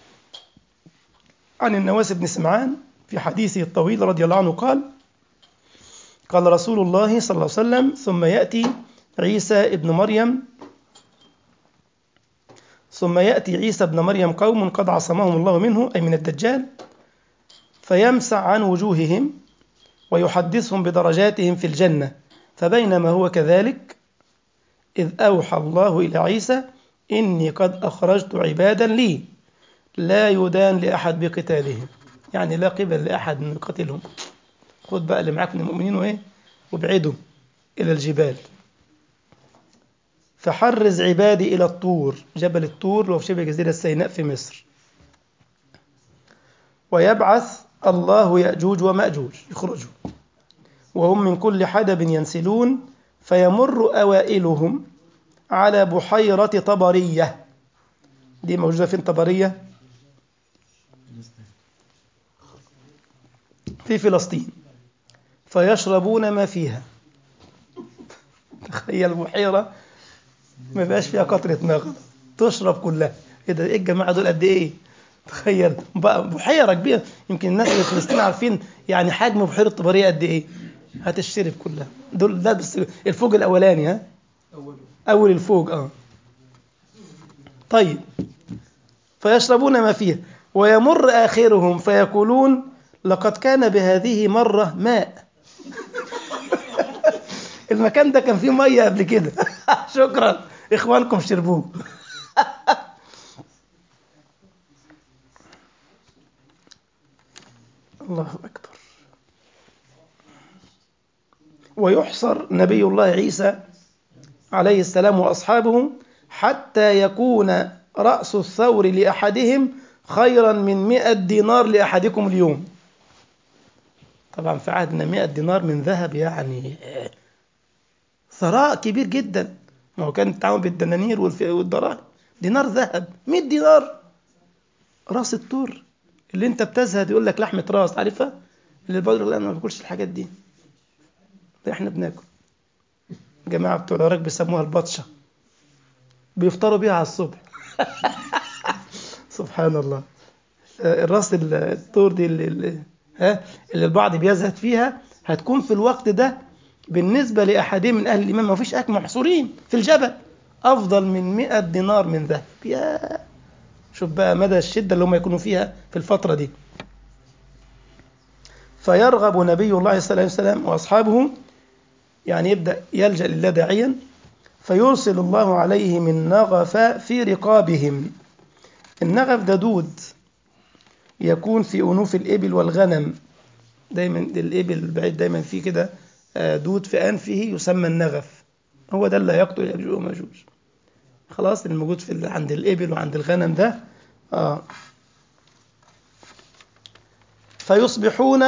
A: عن النواس بن سمعان في حديثه الطويل رضي الله عنه قال قال رسول الله صلى الله عليه وسلم ثم يأتي عيسى ابن مريم ثم يأتي عيسى ابن مريم قوم قد عصمهم الله منه أي من الدجال فيمسع عن وجوههم ويحدثهم بدرجاتهم في الجنة فبينما هو كذلك إذ أوحى الله إلى عيسى إني قد أخرجت عبادا لي لا يدان لأحد بقتالهم يعني لا قبل لأحد من قتلهم خد بقى اللي معاك من المؤمنين وإيه وابعدوا إلى الجبال فحرز عبادي إلى الطور جبل الطور لو في شبه جزيرة سيناء في مصر ويبعث الله يأجوج ومأجوج يخرجوا وهم من كل حدب ينسلون فيمر أوائلهم على بحيرة طبرية دي موجودة فين طبرية في فلسطين فيشربون ما فيها تخيل بحيرة ما بقاش فيها قطرة ماء تشرب كلها ايه ده ايه الجماعة دول قد ايه تخيل بقى بحيرة كبيرة يمكن الناس اللي في فلسطين عارفين يعني حجم بحيرة طبرية قد ايه هتشرب كلها دول ده بس الفوج الاولاني ها اول الفوج اه طيب فيشربون ما فيها ويمر آخرهم فيقولون لقد كان بهذه مرة ماء المكان ده كان فيه مية قبل كده شكرا إخوانكم شربوه الله أكبر ويحصر نبي الله عيسى عليه السلام وأصحابه حتى يكون رأس الثور لأحدهم خيرا من مئة دينار لأحدكم اليوم طبعا في عهدنا مئة دينار من ذهب يعني ثراء كبير جدا ما هو كان التعامل بالدنانير والدراهم دينار ذهب 100 دينار راس الطور اللي انت بتزهد يقول لك لحمه راس عارفها اللي البدر لا انا ما باكلش الحاجات دي ده احنا بناكل جماعه بتوع العراق بيسموها البطشه بيفطروا بيها على الصبح سبحان الله الراس الطور دي اللي, اللي ها اللي البعض بيزهد فيها هتكون في الوقت ده بالنسبة لأحدهم من أهل الإيمان ما فيش أكل محصورين في الجبل أفضل من 100 دينار من ذهب يا شوف بقى مدى الشدة اللي هم يكونوا فيها في الفترة دي فيرغب نبي الله صلى الله عليه وسلم وأصحابه يعني يبدأ يلجأ لله داعيا فيرسل الله عليه من نغف في رقابهم النغف ده دود يكون في أنوف الإبل والغنم دايما الإبل البعيد دايما فيه كده دود في أنفه يسمى النغف هو ده اللي يقتل يأجوج وماجوج خلاص الموجود في عند الإبل وعند الغنم ده آه. فيصبحون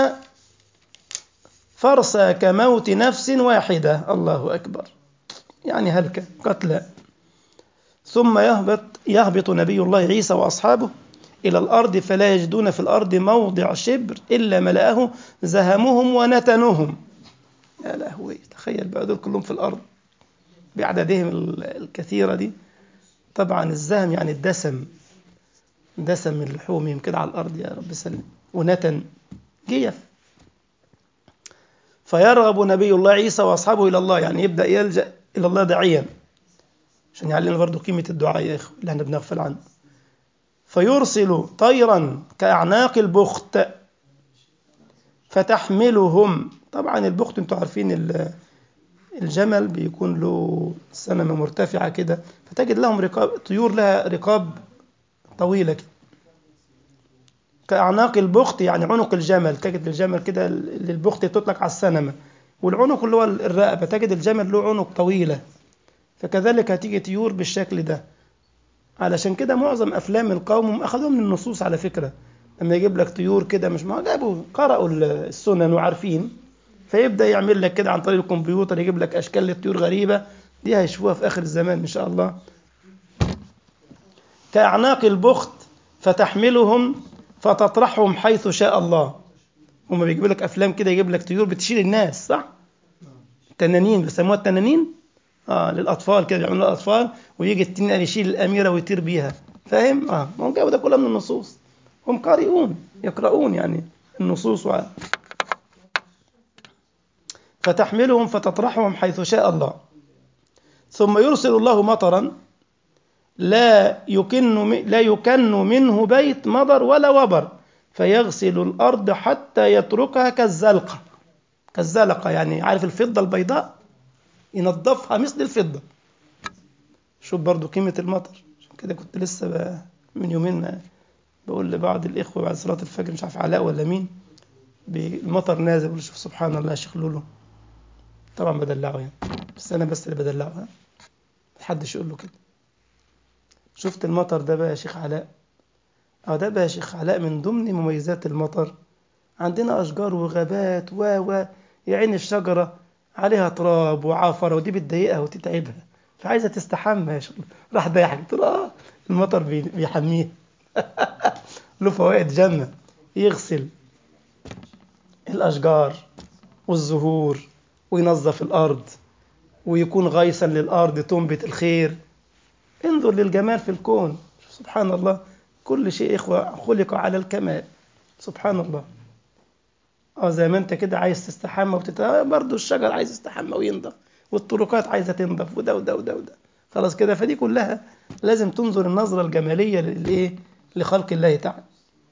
A: فرسا كموت نفس واحدة الله أكبر يعني هلكة قتلى ثم يهبط يهبط نبي الله عيسى وأصحابه إلى الأرض فلا يجدون في الأرض موضع شبر إلا ملأه زهمهم ونتنهم يا لهوي تخيل بقى دول كلهم في الأرض بأعدادهم الكثيرة دي طبعا الزهم يعني الدسم دسم من لحومهم كده على الأرض يا رب سلم ونتن جيف فيرغب نبي الله عيسى وأصحابه إلى الله يعني يبدأ يلجأ إلى الله داعيا عشان يعلمنا برضه قيمة الدعاء يا إخوة اللي احنا بنغفل عنه فيرسل طيرا كأعناق البخت فتحملهم طبعا البخت انتوا عارفين الجمل بيكون له سنمة مرتفعة كده فتجد لهم رقاب طيور لها رقاب طويلة كده كأعناق البخت يعني عنق الجمل تجد الجمل كده اللي البخت تطلق على السنمة والعنق اللي هو الرقبة تجد الجمل له عنق طويلة فكذلك هتيجي طيور بالشكل ده علشان كده معظم أفلام القوم أخذوها من النصوص على فكرة لما يجيب لك طيور كده مش ما جابوا قرأوا السنن وعارفين فيبدأ يعمل لك كده عن طريق الكمبيوتر يجيب لك أشكال للطيور غريبة دي هيشوفوها في آخر الزمان إن شاء الله كأعناق البخت فتحملهم فتطرحهم حيث شاء الله هما بيجيب لك أفلام كده يجيب لك طيور بتشيل الناس صح؟ تنانين بيسموها التنانين اه للأطفال كده يعملوا الأطفال ويجي التنين يشيل الأميرة ويطير بيها فاهم؟ اه ما هو جابوا ده كله من النصوص هم قارئون يقرؤون يعني النصوص و... فتحملهم فتطرحهم حيث شاء الله ثم يرسل الله مطرا لا يكن لا يكن منه بيت مضر ولا وبر فيغسل الأرض حتى يتركها كالزلقة كالزلقة يعني عارف الفضة البيضاء ينظفها مثل الفضة شوف برضو قيمة المطر عشان كده كنت لسه من يومين بقول لبعض الإخوة بعد صلاة الفجر مش عارف علاء ولا مين المطر نازل بقول شوف سبحان الله يا شيخ لولو طبعا بدلعه يعني بس أنا بس اللي بدلعه ها محدش يقول له كده شفت المطر ده بقى يا شيخ علاء اه ده بقى يا شيخ علاء من ضمن مميزات المطر عندنا أشجار وغابات و و يعين الشجرة عليها تراب وعافرة ودي بتضايقها وتتعبها فعايزة تستحمى يا شيخ راح ضايحك قلت له اه المطر بيحميها له فوائد جنة يغسل الأشجار والزهور وينظف الأرض ويكون غيثا للأرض تنبت الخير انظر للجمال في الكون سبحان الله كل شيء إخوة خلق على الكمال سبحان الله اه زي ما انت كده عايز تستحمى وتت... برضه الشجر عايز يستحمى وينضف والطرقات عايزه تنضف وده وده وده وده خلاص كده فدي كلها لازم تنظر النظره الجماليه للايه لخلق الله تعالى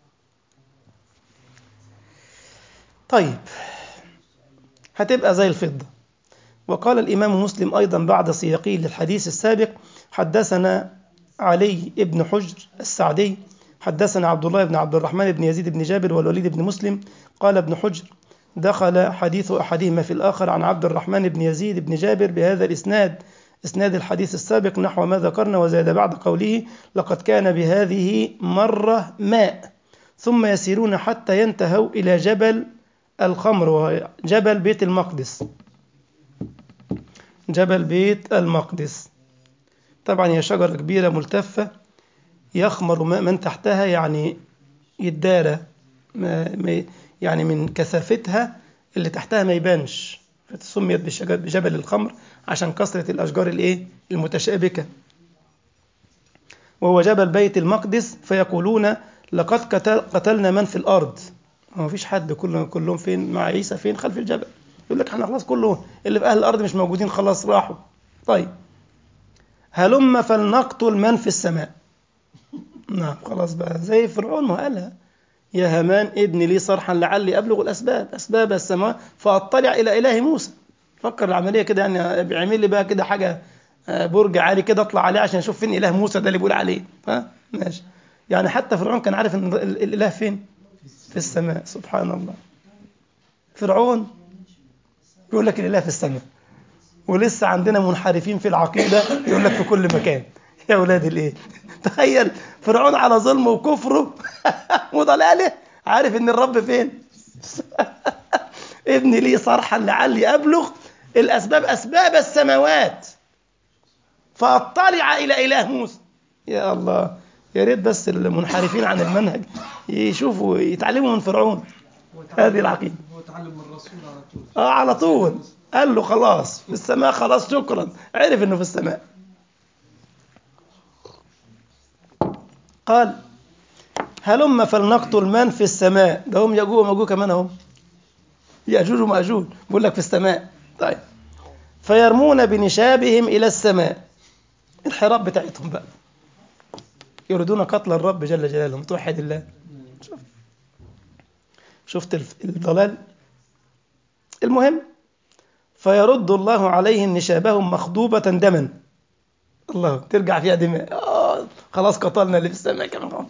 A: طيب هتبقى زي الفضة وقال الإمام مسلم أيضا بعد سياقه للحديث السابق حدثنا علي بن حجر السعدي حدثنا عبد الله بن عبد الرحمن بن يزيد بن جابر والوليد بن مسلم قال ابن حجر دخل حديث أحدهما في الآخر عن عبد الرحمن بن يزيد بن جابر بهذا الإسناد إسناد الحديث السابق نحو ما ذكرنا وزاد بعد قوله لقد كان بهذه مرة ماء ثم يسيرون حتى ينتهوا إلى جبل الخمر وهو جبل بيت المقدس جبل بيت المقدس طبعا هي شجرة كبيرة ملتفة يخمر من تحتها يعني يدارى يعني من كثافتها اللي تحتها ما يبانش فسميت بجبل الخمر عشان كثرة الأشجار الإيه المتشابكة وهو جبل بيت المقدس فيقولون لقد قتلنا من في الأرض ما فيش حد كلهم كلهم فين مع عيسى فين خلف الجبل يقول لك احنا خلاص كله اللي في أهل الأرض مش موجودين خلاص راحوا طيب هلم فلنقتل من في السماء نعم خلاص بقى زي فرعون ما قالها يا هامان ابن لي صرحا لعلي أبلغ الأسباب أسباب السماء فأطلع إلى إله موسى فكر العملية كده يعني بيعمل لي بقى كده حاجة برج عالي كده اطلع عليه عشان اشوف فين اله موسى ده اللي بيقول عليه ها ماشي يعني حتى فرعون كان عارف ان الاله فين في السماء سبحان الله فرعون يقول لك الاله في السماء ولسه عندنا منحرفين في العقيده يقول لك في كل مكان يا اولاد الايه تخيل فرعون على ظلمه وكفره وضلاله عارف ان الرب فين ابني لي صرحا لعلي ابلغ الاسباب اسباب السماوات فاطلع الى اله موسى يا الله يا ريت بس المنحرفين عن المنهج يشوفوا يتعلموا من فرعون هذه العقيده
B: هو تعلم من الرسول على طول
A: اه على طول قال له خلاص في السماء خلاص شكرا عرف انه في السماء قال هلم فلنقتل من في السماء ده هم ياجوج وماجوج كمان اهم ياجوج وماجوج بيقول لك في السماء طيب فيرمون بنشابهم الى السماء الحراب بتاعتهم بقى يريدون قتل الرب جل جلاله متوحد الله شوف شفت الضلال المهم فيرد الله عليهم نشابهم مخضوبة دما الله ترجع فيها دماء آه خلاص قتلنا اللي في السماء كمان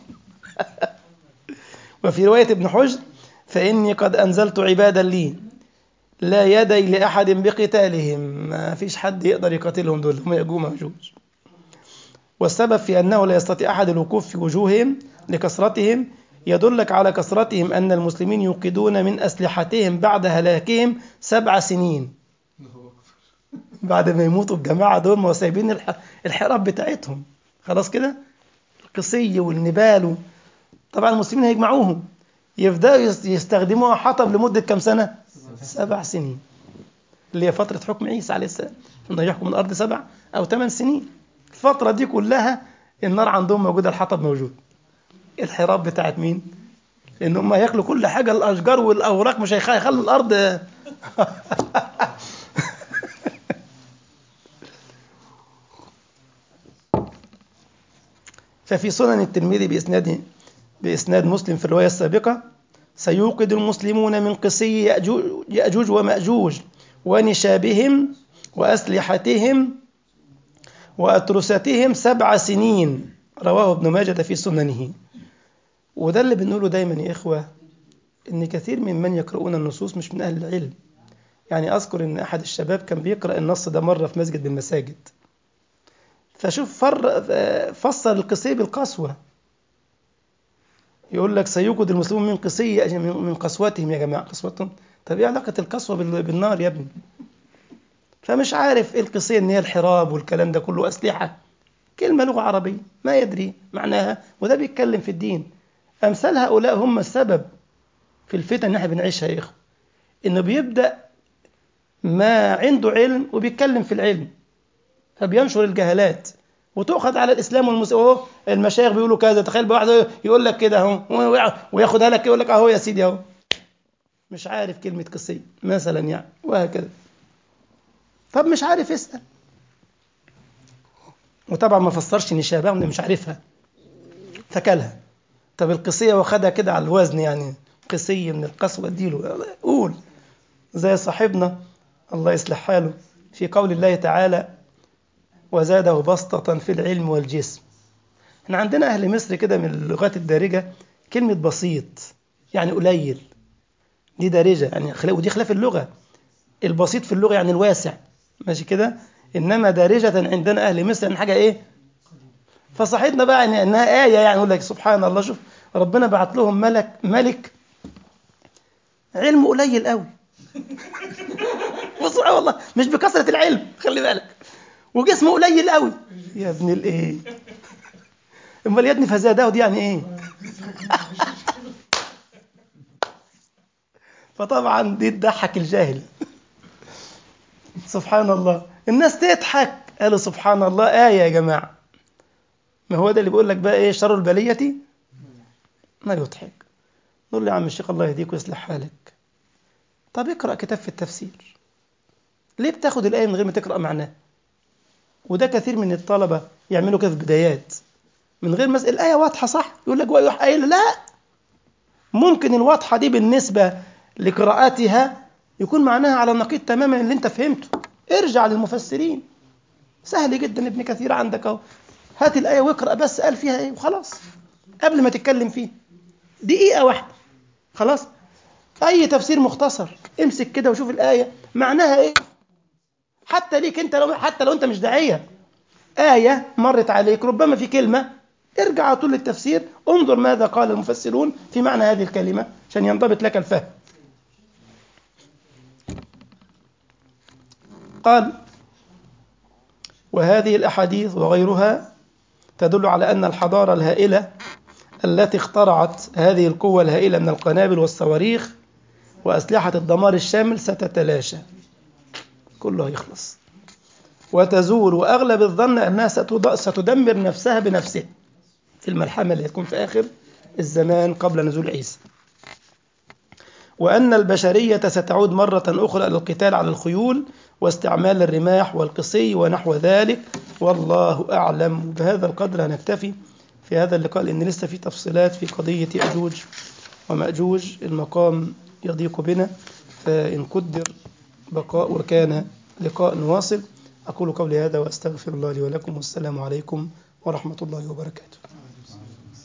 A: وفي رواية ابن حجر فإني قد أنزلت عبادا لي لا يدي لأحد بقتالهم ما فيش حد يقدر يقاتلهم دول هم يأجوج ومأجوج والسبب في أنه لا يستطيع أحد الوقوف في وجوههم لكثرتهم يدلك على كثرتهم أن المسلمين يوقدون من أسلحتهم بعد هلاكهم سبع سنين بعد ما يموتوا الجماعة دول ما سايبين الحراب بتاعتهم خلاص كده القصي والنبال طبعا المسلمين هيجمعوهم يبدأوا يستخدموها حطب لمدة كم سنة؟ سبع سنين اللي هي فترة حكم عيسى عليه السلام انه يحكم الأرض سبع أو ثمان سنين الفترة دي كلها النار عندهم موجودة الحطب موجود الحراب بتاعت مين؟ لأن هم هياكلوا كل حاجة الأشجار والأوراق مش هيخلوا الأرض ففي سنن الترمذي بإسناد بإسناد مسلم في الرواية السابقة سيوقد المسلمون من قصي يأجوج ومأجوج ونشابهم وأسلحتهم وأترستهم سبع سنين رواه ابن ماجه في سننه وده اللي بنقوله دايما يا إخوة إن كثير من من يقرؤون النصوص مش من أهل العلم يعني أذكر إن أحد الشباب كان بيقرأ النص ده مرة في مسجد من المساجد فشوف فر فسر القصي بالقسوة يقول لك سيوقد المسلمون من قصي من قسوتهم يا جماعة قسوتهم طب ايه علاقة القسوة بالنار يا ابني فمش عارف ايه القصية ان هي الحراب والكلام ده كله أسلحة كلمة لغة عربية ما يدري معناها وده بيتكلم في الدين أمثال هؤلاء هم السبب في الفتن اللي احنا بنعيشها يا إخوة إنه بيبدأ ما عنده علم وبيتكلم في العلم فبينشر الجهالات وتؤخذ على الاسلام والمسلمين المشايخ بيقولوا كذا تخيل واحد يقول لك كده اهو وياخدها لك يقول لك اهو يا سيدي اهو مش عارف كلمه قصي مثلا يعني وهكذا طب مش عارف اسال وطبعا ما فسرش نشابه مش عارفها فكلها طب القصيه واخدها كده على الوزن يعني قسي من القسوة اديله قول زي صاحبنا الله يصلح حاله في قول الله تعالى وزاده بسطة في العلم والجسم احنا عندنا أهل مصر كده من اللغات الدارجة كلمة بسيط يعني قليل دي دارجة يعني خلا- ودي خلاف اللغة البسيط في اللغة يعني الواسع ماشي كده إنما دارجة عندنا أهل مصر يعني حاجة إيه فصحيتنا بقى يعني إنها آية يعني يقول لك سبحان الله شوف ربنا بعت لهم ملك ملك علم قليل قوي بص والله مش بكثرة العلم خلي بالك وجسمه قليل قوي يا ابن الايه امال يا ابني فزاده دي يعني ايه فطبعا دي تضحك الجاهل سبحان الله الناس تضحك قالوا سبحان الله آية يا جماعة ما هو ده اللي بيقول لك بقى ايه شر البلية ما يضحك نقول له يا عم الشيخ الله يهديك ويصلح حالك طب اقرأ كتاب في التفسير ليه بتاخد الآية من غير ما تقرأ معناها وده كثير من الطلبة يعملوا كده في البدايات من غير مسألة الآية واضحة صح يقول لك ويروح قايل لا ممكن الواضحة دي بالنسبة لقراءاتها يكون معناها على النقيض تماما اللي انت فهمته ارجع للمفسرين سهل جدا ابن كثير عندك اهو هات الآية واقرأ بس قال فيها ايه وخلاص قبل ما تتكلم فيه دقيقة واحدة خلاص أي تفسير مختصر امسك كده وشوف الآية معناها ايه حتى ليك انت لو حتى لو انت مش داعية آية مرت عليك ربما في كلمة ارجع على طول للتفسير انظر ماذا قال المفسرون في معنى هذه الكلمة عشان ينضبط لك الفهم قال وهذه الأحاديث وغيرها تدل على أن الحضارة الهائلة التي اخترعت هذه القوة الهائلة من القنابل والصواريخ وأسلحة الدمار الشامل ستتلاشى كله هيخلص وتزول وأغلب الظن أنها ستد- ستدمر نفسها بنفسها في الملحمة اللي هتكون في آخر الزمان قبل نزول عيسى وأن البشرية ستعود مرة أخرى إلى القتال على الخيول واستعمال الرماح والقصي ونحو ذلك والله أعلم بهذا القدر هنكتفي في هذا اللقاء لأن لسه في تفصيلات في قضية يأجوج ومأجوج المقام يضيق بنا فإن قدر بقاء وكان لقاء نواصل أقول قولي هذا وأستغفر الله لي ولكم والسلام عليكم ورحمة الله وبركاته